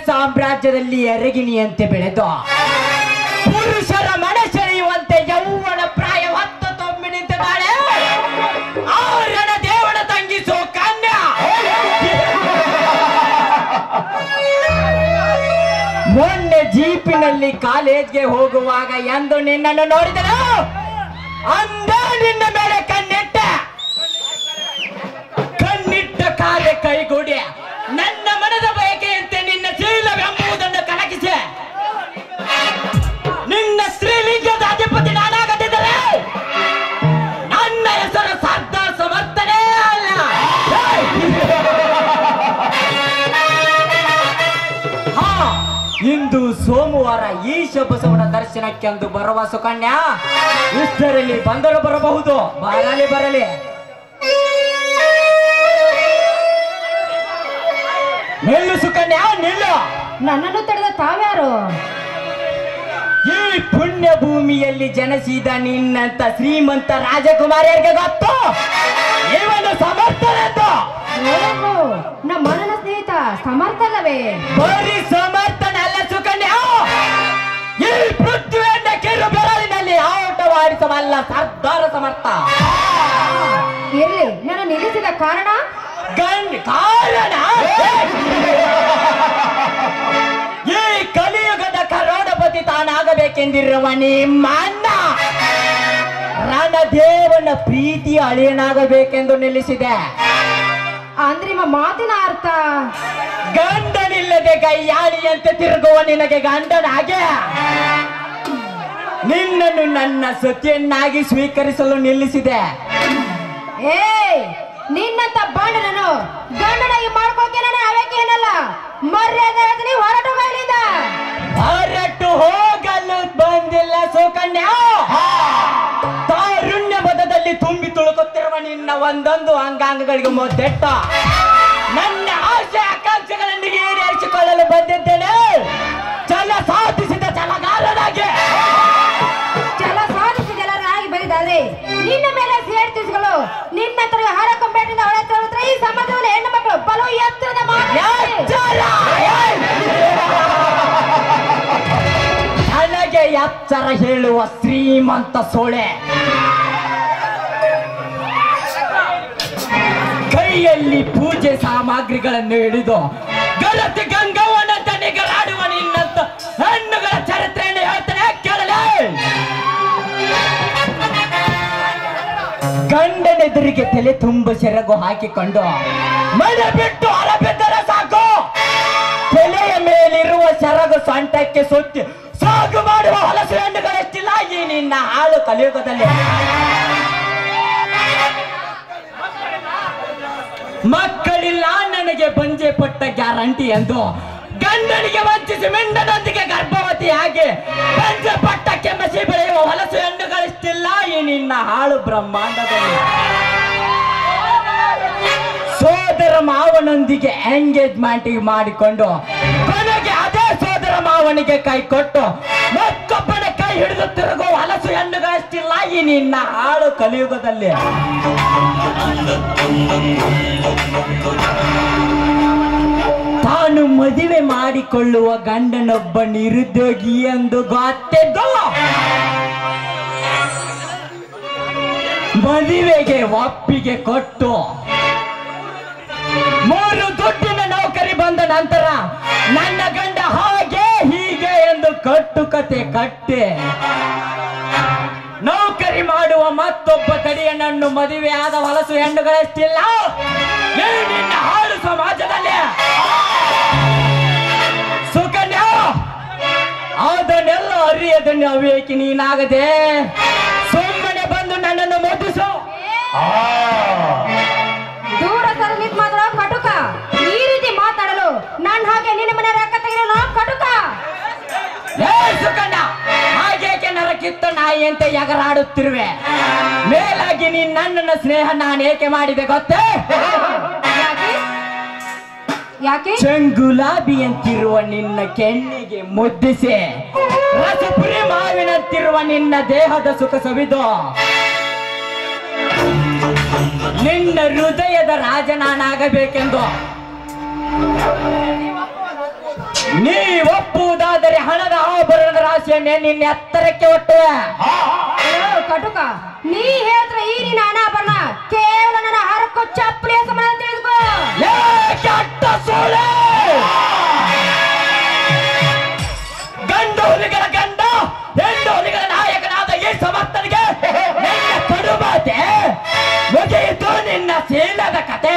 ಸಾಮ್ರಾಜ್ಯದಲ್ಲಿ ಎರಗಿನಿಯಂತೆ ಬೆಳೆದು ಪುರುಷರ ಮನ ಸೆಳೆಯುವಂತೆ ಯೌವನ ಪ್ರಾಯ ಹೊತ್ತು ತೊಮ್ಮಿ ನಿಂತಿದ್ದಾಳೆ ಆರಣ ದೇವನ ತಂಗಿಸೋ ಕನ್ಯಾ ಮೊನ್ನೆ ಜೀಪಿನಲ್ಲಿ ಕಾಲೇಜ್ಗೆ ಹೋಗುವಾಗ ಎಂದು ನಿನ್ನನ್ನು ನೋಡಿದನು ಅಂದ ನಿನ್ನ ಮೇಲೆ ಕಣ್ಣಿಟ್ಟ ಕಣ್ಣಿಟ್ಟ ಕಾಲೆ ಕೈಗೂಡಿ ನನ್ನ ಮನದ ಬಯಕೆಯಂತೆ ನಿನ್ನ ಶೀಲವೆಂಬುದನ್ನು ಕಲಕಿಸಿ ನಿನ್ನ ಸ್ತ್ರೀಲಿಂಗದ ಅಧಿಪತಿ ನಾನಾಗದಿದ್ದರೆ ನನ್ನ ಹೆಸರು ಸರ್ದಾರ್ ಸಮರ್ಥನೇ ಅಲ್ಲ ಹಾ ಇಂದು ಸೋಮವಾರ ಈಶ ಬಸವನ ದರ್ಶನಕ್ಕೆಂದು ಬರುವ ಸುಕನ್ಯಾ ಇಷ್ಟರಲ್ಲಿ ಬಂದರು ಬರಬಹುದು ಬರಲಿ ಬರಲಿ ನಿಲ್ಲು ಸುಕನ್ಯಾ ನಿಲ್ಲು ನನ್ನನ್ನು ತಡೆದ ತಾವ್ಯಾರು ಈ ಪುಣ್ಯ ಭೂಮಿಯಲ್ಲಿ ಜನಿಸಿದ ನಿನ್ನಂತ ಶ್ರೀಮಂತ ರಾಜಕುಮಾರಿಯರಿಗೆ ಗೊತ್ತು ಇವನು ಸಮರ್ಥನೆಂದು ಓಹೋ ನಮ್ಮ ಮನನ ಸ್ನೇಹಿತ ಸಮರ್ಥಲ್ಲವೇ ಬರೀ ಸಮರ್ಥನಲ್ಲ ಸುಕನ್ಯಾ ಈ ಪೃಥ್ವಿಯನ್ನ ಕಿರು ಬೆರಳಿನಲ್ಲಿ ಆಟವಾಡಿಸಬಲ್ಲ ಸರ್ದಾರ ಸಮರ್ಥ ಇರ್ಲಿ ನನ್ನ ನಿಲ್ಲಿಸಿದ ಕಾರಣ ಗಂಡ್ ಕಾರಣ ಈ ಕಲಿಯುಗದ ಕರೋಡಪತಿ ತಾನಾಗಬೇಕೆಂದಿರುವ ನಿಮ್ಮ ಅಣ್ಣ ರಣದೇವನ ಪ್ರೀತಿ ಅಳಿಯನಾಗಬೇಕೆಂದು ನಿಲ್ಲಿಸಿದೆ ಅಂದ್ರೆ ನಿಮ್ಮ ಮಾತಿನ ಅರ್ಥ ಗಂಡನಿಲ್ಲದೆ ಗೈಯಾಳಿಯಂತೆ ತಿರುಗುವ ನಿನಗೆ ಗಂಡನಾಗೆ ನಿನ್ನನ್ನು ನನ್ನ ಸತಿಯನ್ನಾಗಿ ಸ್ವೀಕರಿಸಲು ನಿಲ್ಲಿಸಿದೆ ಏಯ್ ನಿನ್ನಂತ ಬಾಂಡನನ್ನು ಗಂಡನಾಗಿ ಮಾಡ್ಕೋಕೆ ನನ್ನ ಹಳಕೆ ಏನಲ್ಲ ಮರ್ಯಾದೆ ಹೇಳ್ತೀನಿ ಹೊರಟು ಮೇಲಿಂದ ಹೊರಟು ಹೋಗಲು ಬಂದಿಲ್ಲ ಸುಕನ್ಯಾ ತಾರುಣ್ಯ ಪದದಲ್ಲಿ ತುಂಬಿ ತುಳುಕುತ್ತಿರುವ ನಿನ್ನ ಒಂದೊಂದು ಅಂಗಾಂಗಗಳಿಗೆ ಮೊದ್ದೆಟ್ಟ ನನ್ನ ಆಸೆ ಆಕಾಂಕ್ಷೆಗಳನ್ನು ಈಡೇರಿಸಿಕೊಳ್ಳಲು ಬಂದಿದ್ದೇನೆ ಛಲ ಸಾಧಿಸಿದ ಛಲಗಾರನಾಗಿ ಚಲ ಸಾಧಿಸಿದ ಎಲ್ಲರಾಗಿ ಬರಿದಾದ್ರೆ ನಿನ್ನ ಮೇಲೆ ಸೇರ್ತಿಸ್ಗಳು ನಿನ್ನ ಹತ್ರ ಹಾರಕೊಂಬೇಟಿಂದ ಹೊಳೆ ತೋರಿದ್ರೆ ಈ ಸಮಾಜದಲ್ಲಿ ಹೆಣ್ಣು ಮಕ್ಕಳು ಬಲು ಎತ್ತರದ ಮಾತು ಎಚ್ಚರ! ನನಗೆ ಎಚ್ಚರ ಹೇಳುವ ಶ್ರೀಮಂತ ಸೋಳೆ ಕೈಯಲ್ಲಿ ಪೂಜೆ ಸಾಮಗ್ರಿಗಳನ್ನು ಹಿಡಿದು ಗಲತಿ ಗಂಗವನ ತನಿಗರಾಡುವ ನಿನ್ನಂತ ಹೆಣ್ಣುಗಳ ಚರಿತ್ರೆಯನ್ನು ಹೇಳ್ತೇನೆ ಕೇಳಲೇ ಗಂಡನೆದುರಿಗೆ ತಲೆ ತುಂಬ ಸೆರಗು ಹಾಕಿಕೊಂಡು ಮನೆ ಬಿಟ್ಟು ಹೊರಬಿದ್ದರೆ ಸಾಕು ತಲೆಯ ಮೇಲಿರುವ ಸೆರಗು ಸೊಂಟಕ್ಕೆ ಸುತ್ತಿ ಸಾಗು ಮಾಡುವ ಹೊಲಸು ಹೆಣ್ಣುಗಳೆಷ್ಟಿಲ್ಲ ಈ ನಿನ್ನ ಹಾಳು ಕಲಿಯುಗದಲ್ಲಿ ಮಕ್ಕಳಿಲ್ಲ ನನಗೆ ಬಂಜೆ ಪಟ್ಟ ಗ್ಯಾರಂಟಿ ಎಂದು ಗಂಡನಿಗೆ ವಂಚಿಸಿ ಮಿಂಡನೊಂದಿಗೆ ಗರ್ಭವತಿ ಆಗಿ ಬಂಜೆ ಪಟ್ಟ ಕೆಮ್ಮಸಿ ಬೆಳೆಯುವ ಹೊಲಸು ಹೆಣ್ಣುಗಳಿಷ್ಟಿಲ್ಲ ಈ ನಿನ್ನ ಹಾಳು ಬ್ರಹ್ಮಾಂಡದಲ್ಲಿ ಸೋದರ ಮಾವನೊಂದಿಗೆ ಎಂಗೇಜ್ಮೆಂಟ್ ಮಾಡಿಕೊಂಡು ಕೊನೆಗೆ ಅದೇ ಸೋದರ ಮಾವನಿಗೆ ಕೈ ಕೊಟ್ಟು ಮತ್ತೊಬ್ಬನ ಕೈ ಹಿಡಿದು ತಿರುಗುವ ಹಲಸು ಹೆಣ್ಣುಗಳಷ್ಟಿಲ್ಲ ಈ ನಿನ್ನ ಹಾಳು ಕಲಿಯುಗದಲ್ಲಿ ತಾನು ಮದುವೆ ಮಾಡಿಕೊಳ್ಳುವ ಗಂಡನೊಬ್ಬ ನಿರುದ್ಯೋಗಿ ಎಂದು ಗೊತ್ತಿದ್ದು ಮದುವೆಗೆ ಒಪ್ಪಿಗೆ ಕೊಟ್ಟು ಮೂರು ದುಡ್ಡಿನ ನೌಕರಿ ಬಂದ ನಂತರ ನನ್ನ ಗಂಡ ಹಾಗೆ ಹೀಗೆ ಎಂದು ಕಟ್ಟು ಕತೆ ಕಟ್ಟೆ ನೌಕರಿ ಮಾಡುವ ಮತ್ತೊಬ್ಬ ತಡಿಯನನ್ನು ಮದುವೆ ಆದ ಹೊಲಸು ಹೆಣ್ಣುಗಳಷ್ಟಿಲ್ಲ ಈ ನಿನ್ನ ಹಾಳು ಸಮಾಜದಲ್ಲಿ ಸುಕನ್ಯಾ ಅದನ್ನೆಲ್ಲ ಅರಿಯದನ್ನು ಅವಿವೇಕಿ ನೀನಾಗದೆ ಸುಮ್ಮನೆ ಬಂದು ನನ್ನನ್ನು ಮುಟ್ಟಿಸು ದೂರ ಸರ ನಿಂತ್ ಮಾತಾಡೋ ಕಟುಕ ಈ ರೀತಿ ಮಾತಾಡಲು ನಾನ್ ಹಾಗೆ ನಿನ್ನ ಮನೆ ರೊಕ್ಕ ತೆಗಿರೋ ಕಟುಕ ಏ ಸುಕನ್ಯ ಹಾಗೇಕೆ ನರಕಿತ್ತ ನಾಯಿ ಅಂತ ಎಗರಾಡುತ್ತಿರುವೆ ಮೇಲಾಗಿ ನೀನ್ ನನ್ನನ್ನ ಸ್ನೇಹ ನಾನು ಏಕೆ ಮಾಡಿದೆ ಗೊತ್ತೇ ಯಾಕೆ ಯಾಕೆ ಚೆಂಗುಲಾಬಿ ಅಂತಿರುವ ನಿನ್ನ ಕೆನ್ನಿಗೆ ಮುದ್ದಿಸಿ ರಸಪುರಿ ಮಾವಿನಂತಿರುವ ನಿನ್ನ ದೇಹದ ಸುಖ ಸವಿದು ನಿನ್ನ ಹೃದಯದ ರಾಜ ನಾನಾಗಬೇಕೆಂದು ಸೇನೆ ನಿನ್ನ ಎತ್ತರಕ್ಕೆ ಒಟ್ಟುವೆ ಅಯ್ಯೋ, ಕಟುಕ ನೀ ಹೇಳ್ತ್ರ ಈ ನಿನ್ನ ಅನಾಭರಣ ಕೇವಲ ನನ್ನ ಹಾರಕ್ಕೂ ಚಪ್ಪಲಿಯ ಸಮಾನ ತಿಳಿದುಕೋ ಏ ಕೆಟ್ಟ ಸೋಳೆ ಗಂಡು ಹುಲಿಗಳ ಗಂಡ ಹೆಣ್ಣು ಹುಲಿಗಳ ನಾಯಕನಾದ ಈ ಸಮರ್ಥನಿಗೆ ನಿನ್ನ ಕಡುಮಾತೆ ಮುಗಿಯಿತು ನಿನ್ನ ಶೀಲದ ಕತೆ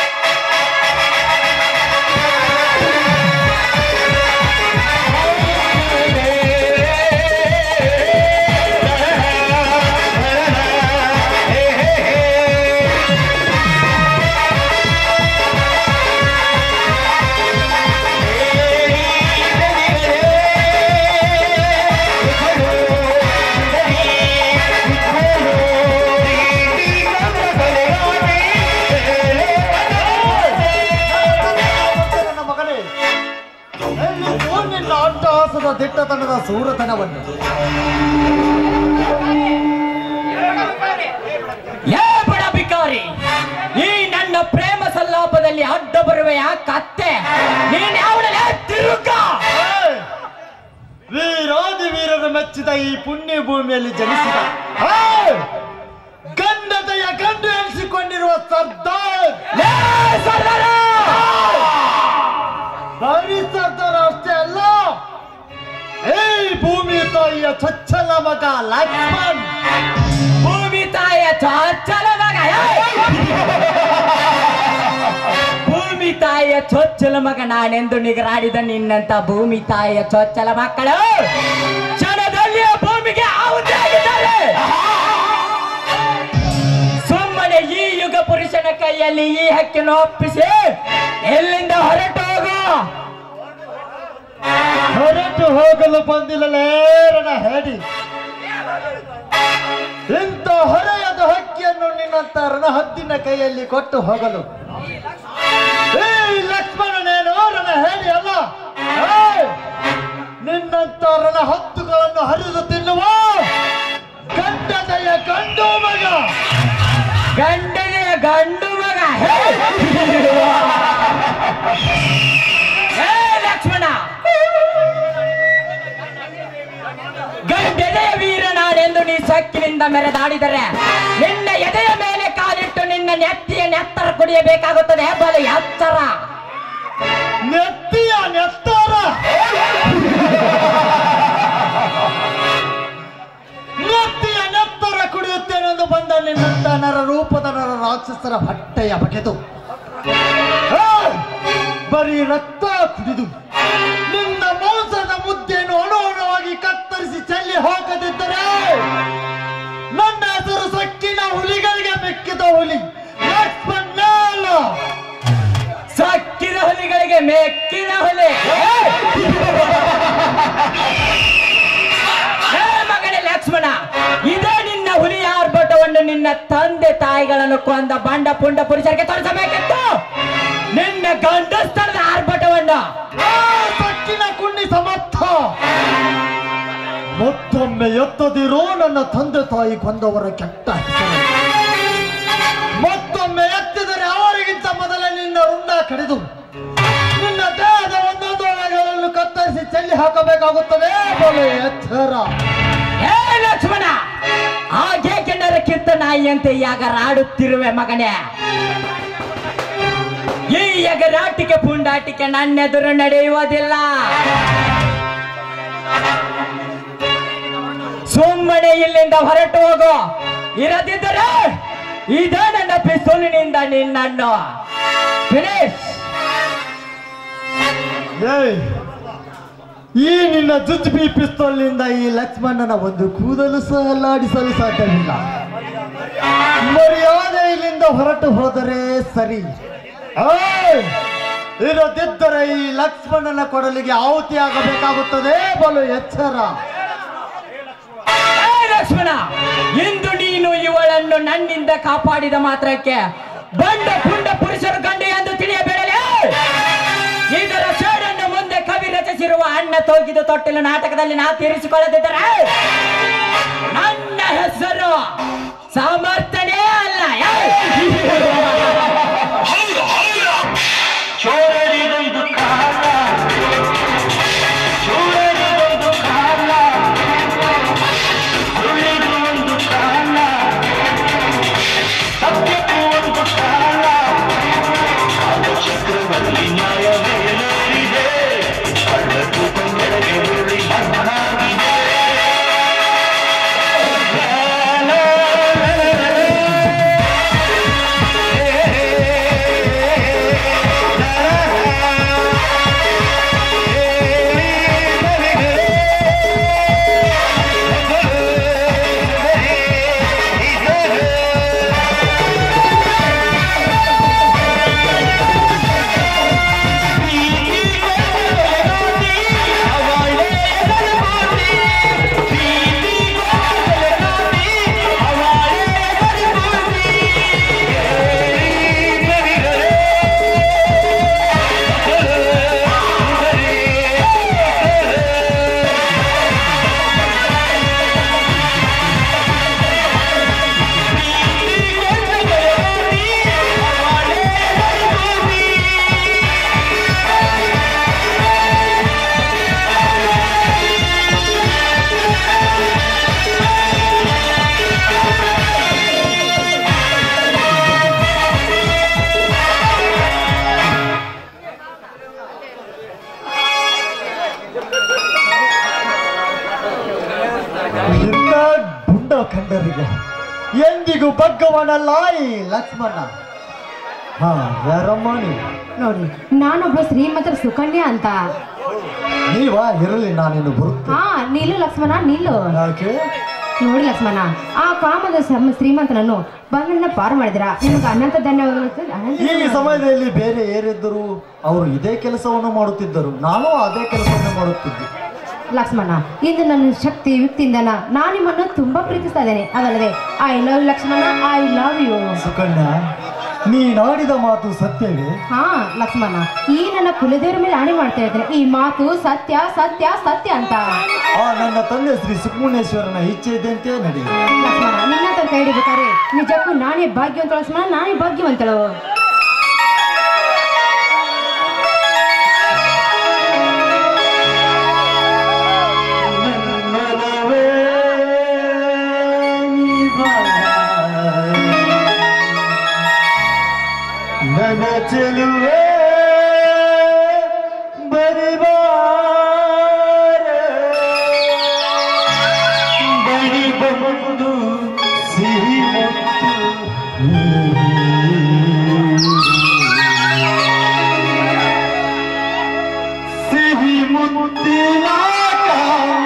ನನ್ನ ಮಗನೇ ಎಲ್ಲಿದ್ದು ನಿನ್ನ ಅಟ್ಟಹಾಸದ ದಿಟ್ಟತನದ ಸೂರತನವನ್ನು ಏ ಬಡ ಬಿಕಾರಿ ಈ ನನ್ನ ಪ್ರೇಮ ಸಲ್ಲಾಪದಲ್ಲಿ ಅಡ್ಡ ಬರುವೆಯ ಕತ್ತೆ ನೀನ್ ಯಾವಳಲೆ ತಿರುಗ ಏಯ್! ವೀರಾದಿ ವೀರರು ಮೆಚ್ಚಿದ ಈ ಪುಣ್ಯ ಭೂಮಿಯಲ್ಲಿ ಜನಿಸಿದ ಏಯ್! ಗಂಡತೆಯ ಗಂಡು ಎನಿಸಿಕೊಂಡಿರುವ ಸರ್ದಾರ್ ಲೇ ಸರ್ದಾರ! ಬರೀ ಸರ್ದಾರ ಅಷ್ಟೇ ಅಲ್ಲ ಏಯ್ ಭೂಮಿ ತಾಯಿಯ ಚೊಚ್ಚಲ ಮಗ ಲಕ್ಷ್ಮಣ್ ಭೂಮಿ ತಾಯಿಯ ಚೊಚ್ಚಲ ಮಗ ಏ! ಭೂಮಿ ತಾಯಿಯ ಚೊಚ್ಚಲ ಮಗ ನಾನೆಂದು ನಿಗರಾಡಿದ ನಿನ್ನಂತ ಭೂಮಿ ತಾಯಿಯ ಚೊಚ್ಚಲ ಮಕ್ಕಳು ಕ್ಷಣದಲ್ಲಿ ಭೂಮಿಗೆ ಆಹುತಿಯಾಗಿದ್ದಾರೆ ಸುಮ್ಮನೆ ಈ ಯುಗ ಪುರುಷನ ಕೈಯಲ್ಲಿ ಈ ಹಕ್ಕಿನ ಒಪ್ಪಿಸಿ ಎಲ್ಲಿಂದ ಹೊರಟು ಹೋಗು ಹೊರಟು ಹೋಗಲು ಬಂದಿಲ್ಲಲೇರನ ಹೇಳಿ ಇಂಥ ಹೊರೆಯದ ಹಕ್ಕಿಯನ್ನು ನಿನ್ನಂತ ರಣಹದ್ದಿನ ಕೈಯಲ್ಲಿ ಕೊಟ್ಟು ಹೋಗಲು ಏ ಲಕ್ಷ್ಮಣನೇನು ರಣ ಹೇಳಿ ಅಲ್ಲ ಏಯ್! ನಿನ್ನಂತ ರಣಹದ್ದುಗಳನ್ನು ಹರಿದು ತಿನ್ನುವ ಗಂಡದೆಯ ಗಂಡು ಮಗ ಗಂಡನೆಯ ಗಂಡು ಮಗ ಹೇ! ಹೇ ಲಕ್ಷ್ಮಣ ಗಂಡೆದೆಯ ವೀರ ನಾನೆಂದು ನೀ ಸಕ್ಕಿನಿಂದ ಮೆರೆದಾಡಿದರೆ ನಿನ್ನ ಎದೆಯ ಮೇಲೆ ಕಾಲಿಟ್ಟು ನಿನ್ನ ನೆತ್ತಿಯ ನೆತ್ತರ ಕುಡಿಯಬೇಕಾಗುತ್ತದೆ ಬಲು ಎತ್ತರ ನೆತ್ತಿಯ ನೆತ್ತಾರ ನೆತ್ತಿಯ ನೆತ್ತರ ಕುಡಿಯುತ್ತೇನೆಂದು ಬಂದ ನಿನ್ನಂತ ನರ ರೂಪದ ನರ ರಾಕ್ಷಸರ ಹೊಟ್ಟೆಯ ಬಗೆದು ಆ! ಬರೀ ರಕ್ತ ಕುಡಿದು ನಿನ್ನ ಮಾಂಸದ ಮುದ್ದೆಯನ್ನು ಅಣು ಅಣುವಾಗಿ ಕತ್ತರಿಸಿ ಚೆಲ್ಲಿ ಹಾಕದಿದ್ದರೆ ನನ್ನ ಹೆಸರು ಸಕ್ಕಿನ ಹುಲಿಗಳಿಗೆ ಮೆಕ್ಕಿದ ಹುಲಿ ಲಕ್ಷ್ಮಣ ಅಲ್ಲ. ಸಕ್ಕಿನ ಹುಲಿಗಳಿಗೆ ಮೆಕ್ಕಿನ ಹುಲಿ ಹೇ! ಹೇ ಮಗನೇ ಲಕ್ಷ್ಮಣ ಇದೇ ನಿನ್ನ ಹುಲಿಯ ಆರ್ಭಟವನ್ನು ನಿನ್ನ ತಂದೆ ತಾಯಿಗಳನ್ನು ಕೊಂದ ಬಂಡ ಪುಂಡ ಪುರುಷರಿಗೆ ತೋರಿಸಬೇಕಿತ್ತು ನಿನ್ನ ಗಂಡಸ್ತನದ ಆರ್ಭಟವನ್ನು ಆ ಸಕ್ಕಿನ ಕುಂಡಿ ಸಮರ್ಥ ಮತ್ತೊಮ್ಮೆ ಎತ್ತದಿರೋ ನನ್ನ ತಂದೆ ತಾಯಿ ಕೊಂದವರ ಕೆಟ್ಟ ಹೆಸರು ಮತ್ತೊಮ್ಮೆ ಎತ್ತಿದರೆ ಅವರಿಗಿಂತ ಮೊದಲೇ ನಿನ್ನ ರುಂಡ ಕಡಿದು ನಿನ್ನ ದೇಹದ ಒಂದೊಂದು ಒಳಗಳನ್ನು ಕತ್ತರಿಸಿ ಚೆಲ್ಲಿ ಹಾಕಬೇಕಾಗುತ್ತದೆ ಬಲು ಎಚ್ಚರ ಹೇ ಲಕ್ಷ್ಮಣ ಹಾಗೆ ಕೆಣ್ಣರ ಕಿತ್ತ ನಾಯಿಯಂತೆ ಯಾಗರಾಡುತ್ತಿರುವೆ ಮಗನೇ ಈ ಎಗರಾಟಿಕೆ ಪುಂಡಾಟಿಕೆ ನನ್ನೆದುರು ನಡೆಯುವುದಿಲ್ಲ ಸುಮ್ಮನೆ ಇಲ್ಲಿಂದ ಹೊರಟು ಹೋಗು ಇರದಿದ್ದರೆ ಇದೇ ನನ್ನ ಪಿಸ್ತೂಲಿನಿಂದ ನಿನ್ನನ್ನು ಫಿನಿಶ್ ಏಯ್ ಈ ನಿನ್ನ ಜುಜ್ಬಿ ಪಿಸ್ತೂಲ್ನಿಂದ ಈ ಲಕ್ಷ್ಮಣನ ಒಂದು ಕೂದಲು ಸಹ ಅಲ್ಲಾಡಿಸಲು ಸಾಧ್ಯವಿಲ್ಲ ಮರ್ಯಾದೆ ಇಲ್ಲಿಂದ ಹೊರಟು ಹೋದರೆ ಸರಿ ಏಯ್! ಇರದಿದ್ದರೆ ಈ ಲಕ್ಷ್ಮಣನ ಕೊಡಲಿಗೆ ಆಹುತಿ ಆಗಬೇಕಾಗುತ್ತದೆ ಬಲು ಎಚ್ಚರ ಏ ಲಕ್ಷ್ಮಣ ಇಂದು ನೀನು ಇವಳನ್ನು ನನ್ನಿಂದ ಕಾಪಾಡಿದ ಮಾತ್ರಕ್ಕೆ ಬಂಡ ಪುಂಡ ಪುರುಷರು ಗಂಡು ಎಂದು ತಿಳಿಯಬೇಡಲೇ ಇದರ ಸೇಡನ್ನು ಮುಂದೆ ಕವಿ ರಚಿಸಿರುವ ಅಣ್ಣ ತೋಗಿದು ತೊಟ್ಟಿಲು ನಾಟಕದಲ್ಲಿ ನಾ ತೀರಿಸಿಕೊಳ್ಳದಿದ್ದರೆ ನನ್ನ ಹೆಸರು ಸಮರ್ಥನೆ ಅಲ್ಲ ಚೋರರಿದೊಂದು ಕಾಲ ಚೋರರಿದೊಂದು ಕಾಲ ಮಾತಿಗೂ ಬಗ್ಗವನಲ್ಲ ಈ ಲಕ್ಷ್ಮಣ ಹಾ ಯಾರಮ್ಮ ನೀವು ನೋಡಿ ನಾನೊಬ್ಳು ಶ್ರೀಮಂತರ ಸುಕನ್ಯಾ ಅಂತ ನೀವಾ ಇರಲಿ ನಾನಿನ್ನು ಬರುತ್ತೆ ಹಾ ನಿಲ್ಲು ಲಕ್ಷ್ಮಣ ನಿಲ್ಲು ಯಾಕೆ ನೋಡಿ ಲಕ್ಷ್ಮಣ ಆ ಕಾಮದ ಸಮ- ಶ್ರೀಮಂತನನ್ನು ಬಂಧನ ಪಾರು ಮಾಡಿದ್ರ ನಿಮ್ಗೆ ಅನಂತ ಧನ್ಯವಾದಗಳು ಅನಂತ ಈ ಸಮಯದಲ್ಲಿ ಬೇರೆ ಏರಿದ್ದರು ಅವರು ಇದೇ ಕೆಲಸವನ್ನು ಮಾಡುತ್ತಿದ್ದರು ನಾನು ಅದೇ ಕೆಲಸವನ್ನು ಮಾಡುತ್ತಿದ್ದೆ ಲಕ್ಷ್ಮಣ ಇಂದು ನನ್ನ ಶಕ್ತಿ ಯುಕ್ತಿಯಿಂದ ನಾನು ನಿಮ್ಮನ್ನು ತುಂಬಾ ಪ್ರೀತಿಸ್ತಾ ಇದ್ದೇನೆ ಅದಲ್ಲದೆ I love Lakshmana I love you Sukanya ನೀನಾಡಿದ ಮಾತು ಸತ್ಯವೇ ಹಾ ಲಕ್ಷ್ಮಣ ಈ ನನ್ನ ಕುಲದೇವರ ಮೇಲೆ ಆಣೆ ಮಾಡ್ತಾ ಇದ್ದೇನೆ ಈ ಮಾತು ಸತ್ಯ ಸತ್ಯ ಸತ್ಯ ಅಂತ ಆ ನನ್ನ ತಂದೆ ಶ್ರೀ ಸುಬ್ರಹ್ಮಣ್ಯೇಶ್ವರನ ಇಚ್ಛೆ ಇದ್ದಂತೆ ನಡಿ ಲಕ್ಷ್ಮಣ ನಿನ್ನ ಹತ್ರ ಕೈ ಹಿಡಿಬೇಕಾದ್ರೆ ನಿಜಕ್ಕೂ ನಾನೇ ಭಾಗ್ಯವಂತ ಲಕ್ಷ್ಮಣ ನಾನೇ ಭಾಗ್ಯವಂತಳು ನನ್ನ ಚೆಲುವೆ ಬರಿಬಾರ ಬರಿ ಬಂದು ಸಿಹಿ ಮುತ್ತು ಸಿಹಿ ಮುತ್ತಿನ